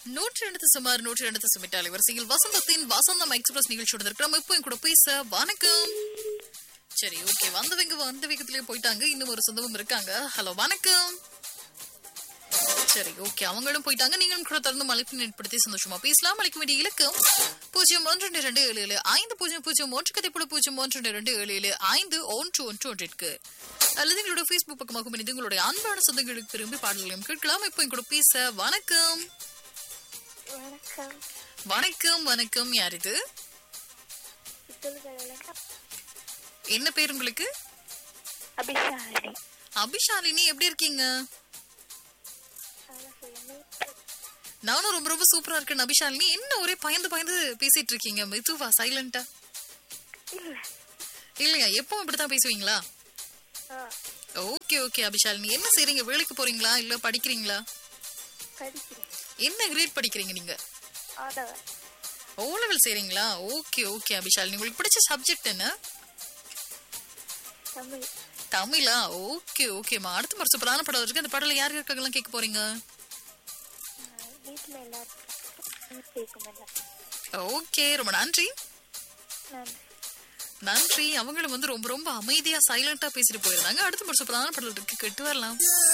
நூற்றி ரெண்டு சுமார் நூற்றி ரெண்டு சுமிட்டாலை வரிசையில் வசந்தத்தின் வசந்தம் எக்ஸ்பிரஸ் நிகழ்ச்சியோட இருக்கிறோம் இப்போ என் கூட பேச வணக்கம் சரி ஓகே வந்தவங்க வந்த வேகத்திலேயே போயிட்டாங்க இன்னும் ஒரு சொந்தமும் இருக்காங்க ஹலோ வணக்கம் சரி ஓகே அவங்களும் போயிட்டாங்க நீங்களும் கூட தொடர்ந்து மலைப்பின் ஏற்படுத்தி சந்தோஷமா பேசலாம் அளிக்க வேண்டிய இலக்கம் பூஜ்ஜியம் ஒன்று ரெண்டு ரெண்டு ஏழு ஏழு ஐந்து பூஜ்ஜியம் பூஜ்ஜியம் ஒன்று கதைப்புல பூஜ்ஜியம் ஒன்று ரெண்டு ரெண்டு ஏழு ஏழு ஐந்து ஒன்று ஒன்று ஒன்றிற்கு அல்லது எங்களோட ஃபேஸ்புக் பக்கமாக இணைந்து உங்களுடைய அன்பான சொந்தங்களுக்கு திரும்பி பாடல்களையும் கேட்கலாம் இப்போ என் கூட பேச வணக்கம் வணக்கம் வணக்கம் வணக்கம் யார் இது சொல்லுங்கள் என்ன பேர் உங்களுக்கு அபிஷாலினி அபிஷாலினி எப்படி இருக்கீங்க நானும் ரொம்ப ரொம்ப சூப்பரா இருக்கேன் அபிஷாலினி என்ன ஒரே பயந்து பயந்து பேசிட்டு இருக்கீங்க மெதுவா சைலண்டா இல்ல இல்லையா எப்பவும் இப்படித்தான் பேசுவீங்களா ஆ ஓகே ஓகே அபிஷாலினி என்ன செய்றீங்க வேலைக்கு போறீங்களா இல்ல படிக்கிறீங்களா படிக்கிறேன் என்ன கிரேட் படிக்கிறீங்க நீங்க ஆதவன் ஓ லெவல் செய்றீங்களா ஓகே ஓகே அபிஷாலினி உங்களுக்கு பிடிச்ச சப்ஜெக்ட் என்ன தமிழ் தமிழா ஓகே ஓகேம்மா அடுத்த மாதிரி சூப்பரான படம் இருக்கு அந்த படம்ல யார் யாருக்காகலாம் கேட்க போறீங்க வீட்டில் எல்லாருக்கும் கேட்கும் எல்லாம் ஓகே ரொம்ப நன்றி நன்றி நன்றி அவங்களும் வந்து ரொம்ப ரொம்ப அமைதியா சைலண்டா பேசிட்டு போயிருந்தாங்க அடுத்த ஒரு சூப்பரான படம் இருக்கு கேட்டு வரலாம்